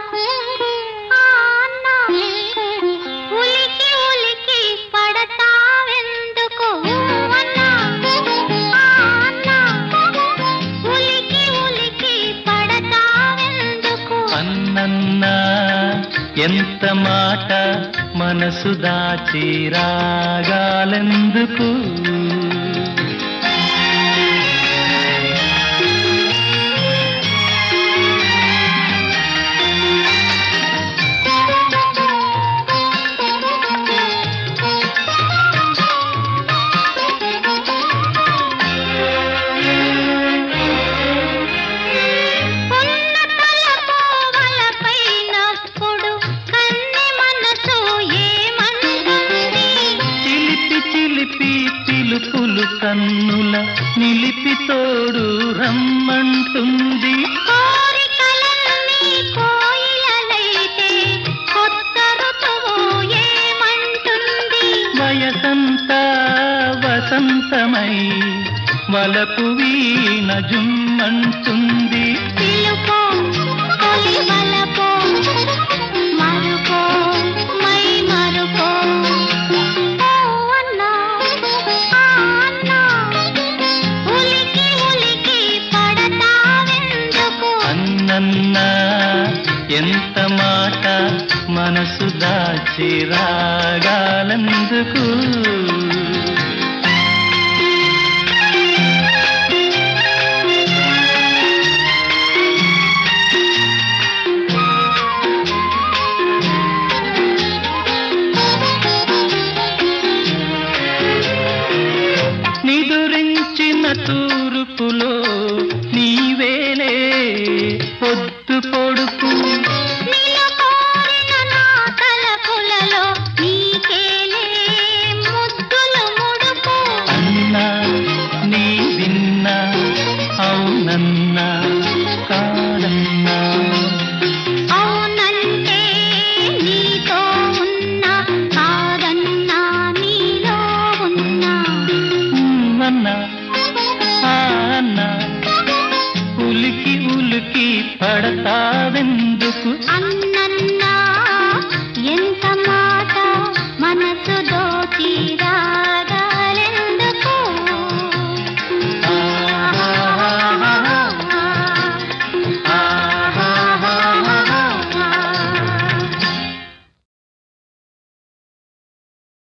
ఆ అన్న ఉలికి ఉలికి పడతావెందుకు అన్న ఆ అన్న ఉలికి ఉలికి పడతావెందుకు అన్నన్నా ఎంత మాట మనసు దాచి రాగాలెందుకు ఉన్న తలపోవలపైనప్పుడు కన్నె మనసు ఏమంటుంది చిలిపి చిలిపి పిలుపులు కన్నుల నిలిపి తోడు రమ్మంటుంది కోరికలన్నీ కోయిలలైతే కొత్త ఋతువు ఏమంటుంది వయసంతా వసంతమై వలపు వీణ జుమ్మంటుంది పిలుపో తొలి వలపో మరుపో మై మరుపో ఓ అన్నా ఆ అన్నా ఉలికి ఉలికి పడతావెందుకు అన్నన్నా ఎంత మాట మనసు దాచి రాగాలందుకు నిదురించిన తూర్పులో నీవేలే పొద్దు పొడుపు నిలకోరిన నా తలపులలో నీకేలే ముద్దుల ముడుపు అన్నా నీ విన్నా అవునన్నా కాదన్నా అవునంటే నీతో ఉన్నా కాదన్నా నీలో ఉన్నా ఉమ్, అన్నా ఆ అన్నా ఉలికి ఉలికి పడతావెందుకు అన్న